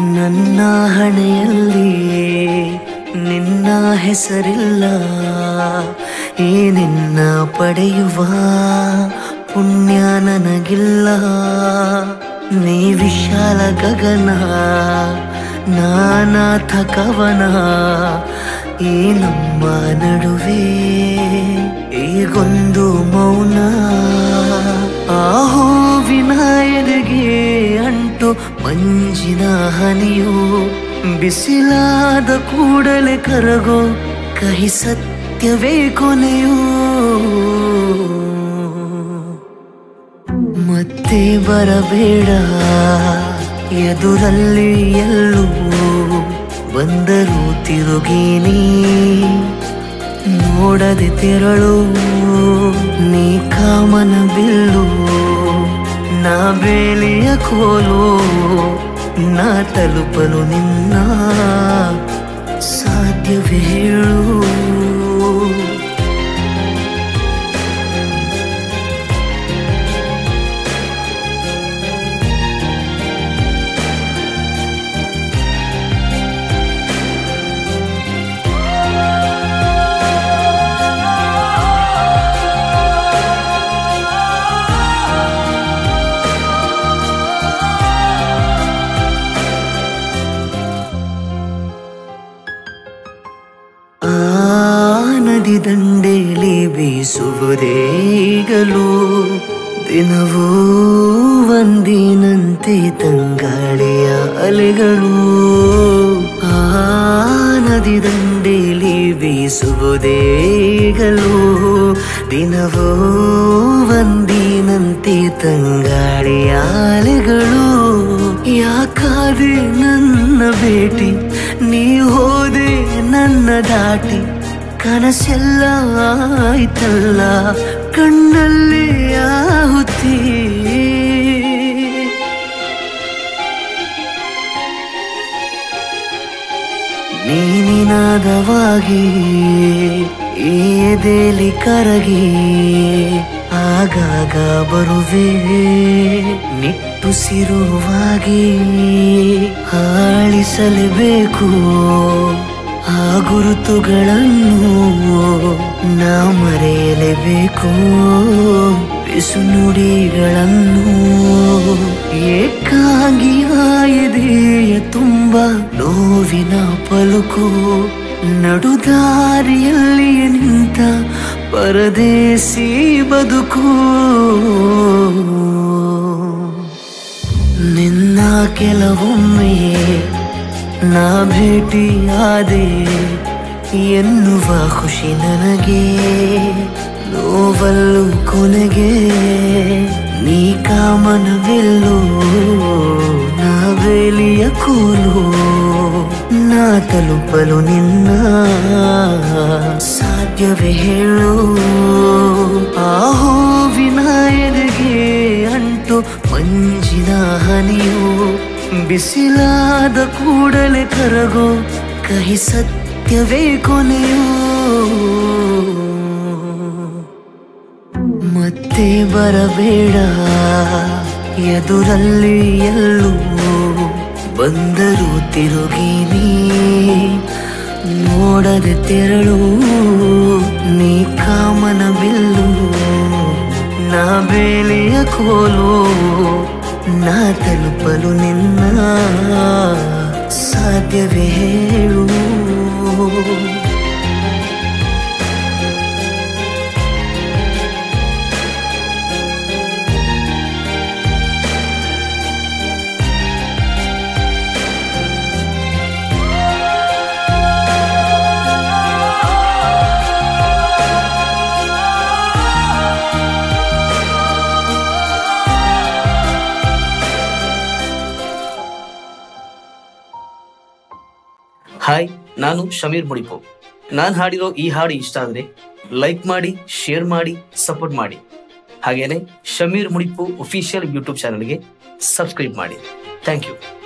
ನನ್ನ ಹಣೆಯಲ್ಲಿ ನಿನ್ನ ಹೆಸರಿಲ್ಲ ಈ ನಿನ್ನ ಪಡೆಯುವ ಪುಣ್ಯ ನನಗಿಲ್ಲ ನೀ ವಿಶಾಲ ಗಗನ ನಾನಾಥ ಕವನ ಈ ನಮ್ಮ ನಡುವೆ ಈಗೊಂದು ಮೌನ ಆಹೋ ವಿನಾಯನಿಗೆ ಅಂಟು ಮಂಜಿನ ಹನಿಯು ಬಿಸಿಲಾದ ಕೂಡಲೇ ಕರಗೋ ಕಹಿ ಸತ್ಯವೇ ಕೊನೆಯೂ ಮತ್ತೆ ಬರಬೇಡ ಎದುರಲ್ಲಿ ಎಲ್ಲೂ ಬಂದರೂ ತಿರುಗೀನಿ ನೋಡದೆ ತೆರಳು ನೀ ಕಾಮನ ಬಿಲ್ಲು ನಾ ಬೇಲಿಯ ಕೋಲು ನಾ ತಲುಪಲು ನಿನ್ನ ಸಾಧ್ಯವೇ ಹೇಳು ಆ ನದಿ ದಂಡೆಲಿ ಬೀಸುವುದೇಗಲು ದಿನವೂ ಒಂದಿನಂತೆ ತಂಗಾಳಿಯ ಅಲೆಗಳು ಆ ನದಿ ದಂಡೆಲಿ ಬೀಸುವುದೇಗಲು ದಿನವೂ ಒಂದಿನಂತೆ ತಂಗಾಳಿಯ ಅಲೆಗಳು ಯಾಕಾದೆ ನನ್ನ ಭೇಟಿ ನೀ ಹೋದೆ ನನ್ನ ದಾಟಿ ಕನಸೆಲ್ಲ ಆಯ್ತಲ್ಲ ಕಣ್ಣಲ್ಲಿ ಆಹುತಿ ನೀನಿನಾದವಾಗಿ ಈ ಎದೆಲಿ ಕರಗಿ ಆಗಾಗ ಬರುವೆ ನಿಟ್ಟುಸಿರುವಾಗಿ ಆಳಿಸಲೇಬೇಕು ಆ ಗುರುತುಗಳನ್ನು ನಾ ಮರೆಯಲೇಬೇಕು ಬಿಸು ನುಡಿಗಳನ್ನು ಏಕಾಂಗಿಯಾಯಿದೆಯ ತುಂಬ ನೋವಿನ ಪಲುಕು ನಡುದಾರಿಯಲ್ಲಿ ನಿಂತ ಪರದೇಸಿ ಬದುಕು ನಿನ್ನ ಕೆಲವೊಮ್ಮೆ ನಾ ಭೇಟಿಯಾದೆ ಎನ್ನುವ ಖುಷಿ ನನಗೆ ನೋವಲ್ಲು ಕೊನೆಗೆ ನೀ ಕಾಮನವೆಲ್ಲೋ ನಾ ಬೇಲಿಯ ಕೋಲು ನಾ ತಲುಪಲು ನಿನ್ನ ಸಾಧ್ಯವೇ ಹೇಳು ಆಹೋ ವಿನಾಯನಿಗೆ ಅಂಟು ಮಂಜಿನ ಹನಿಯು ಬಿಸಿಲಾದ ಕೂಡಲೇ ಕರಗೋ ಕಹಿ ಸತ್ಯವೇ ಕೊನೆಯೂ ಮತ್ತೆ ಬರಬೇಡ ಎದುರಲ್ಲಿ ಎಲ್ಲೂ ಬಂದರೂ ತಿರುಗೀನಿ ನೋಡದೆ ತೆರಳು ನೀ ಕಾಮನ ಬಿಲ್ಲು ನಾ ಬೇಲಿಯ ಕೋಲು ನಾ ತಲುಪಲು ನಿನ್ನ ಸಾಧ್ಯವೇ ಹೇಳು ಹಾಯ್ ನಾನು ಶಮೀರ್ ಮುಡಿಪು ನಾನು ಹಾಡಿರೋ ಈ ಹಾಡು ಇಷ್ಟ ಆದರೆ ಲೈಕ್ ಮಾಡಿ ಶೇರ್ ಮಾಡಿ ಸಪೋರ್ಟ್ ಮಾಡಿ ಹಾಗೇನೆ ಶಮೀರ್ ಮುಡಿಪು ಒಫಿಷಿಯಲ್ ಯೂಟ್ಯೂಬ್ ಚಾನಲ್ಗೆ ಸಬ್ಸ್ಕ್ರೈಬ್ ಮಾಡಿ ಥ್ಯಾಂಕ್ ಯು